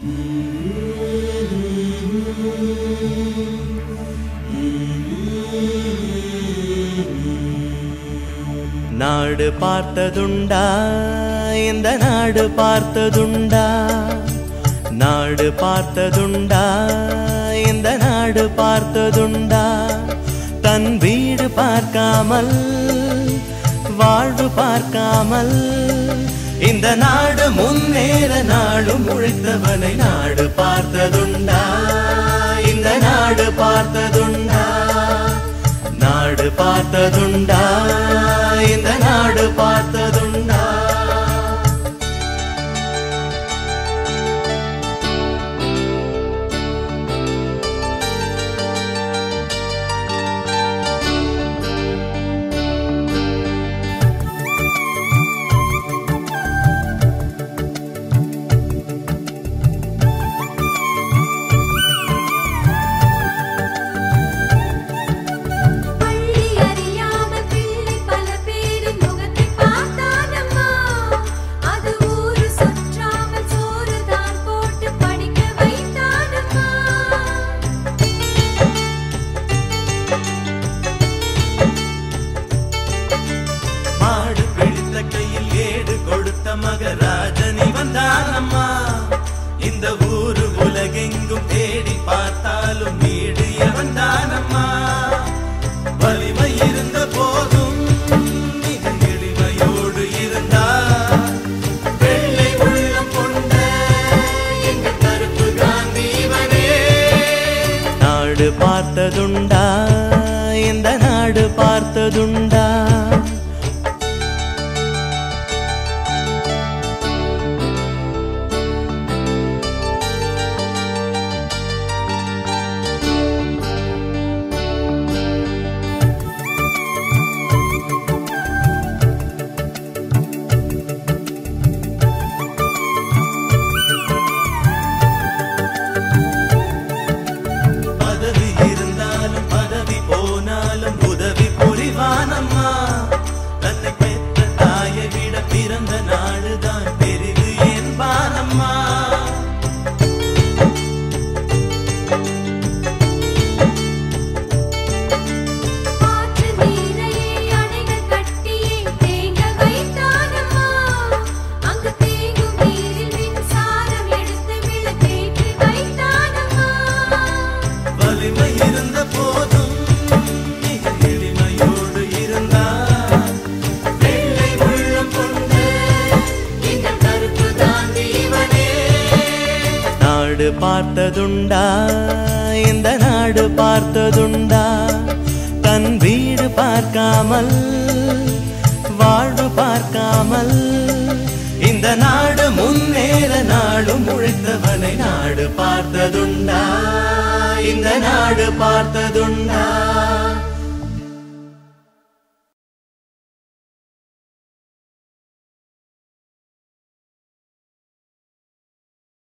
நாடு பார்த்ததுண்டா இந்த நாடு பார்த்ததுண்டா நாடு பார்த்ததுண்டா இந்த நாடு பார்த்ததுண்டா தன் வீடு பார்க்காமல் வாழ்வு பார்க்காமல் இந்த நாடு முன்னேற நாடும் உழைத்தவனை நாடு பார்த்ததுண்டா இந்த நாடு பார்த்ததுண்டா நாடு பார்த்ததுண்டா இந்த நாடு பார்த்ததுண்டா பள்ளி அறியாமல் பிள்ளை பல பேரின் முகத்தை பார்த்தானம்மா அது ஊரு சுற்றாமல் சோறு தான் போட்டு படிக்க வைத்தானம்மா மாடு பிடித்த கையில் ஏடு கொடுத்த மகராஜனி வந்தானம்மா இந்த ஊரு உலகெங்கும் தேடி பார்த்தாலும் வீடு வந்தானம்மா வலிமை இருந்த போதும் மிக எளிமையோடு இருந்தார் வெள்ளை உள்ளம் கொண்ட எங்கள் கருப்பு காந்தி இவனே நாடு பார்த்ததுண்டா இந்த நாடு பார்த்ததுண்டா பதவி இருந்தாலும் பதவி போனாலும் உதவி புரிவானம்மா தன்னை பெற்ற தாயை விட பிறந்த நாடுதான் பெரிது என்பானம்மா ஆற்று நீரையே அணைகள் கட்டியே தேங்க வைத்தானம்மா அங்கு தேங்கும் நீரில் மின்சாரம் எடுத்து விளக்கேற்றி வைத்தானம்மா வலிமை இருந்த போதும் மிக எளிமையோடு இருந்தார் வெள்ளை உள்ளம் கொண்ட எங்கள் கருப்பு காந்தி இவனே நாடு பார்த்ததுண்டா இந்த நாடு பார்த்ததுண்டா தன் வீடு பார்க்காமல் வாழ்வு பார்க்காமல் இந்த நாடு முன்னேற நாடும் உழைத்தவனை நாடு பார்த்ததுண்டா இந்த நாடு பார்த்ததுண்டா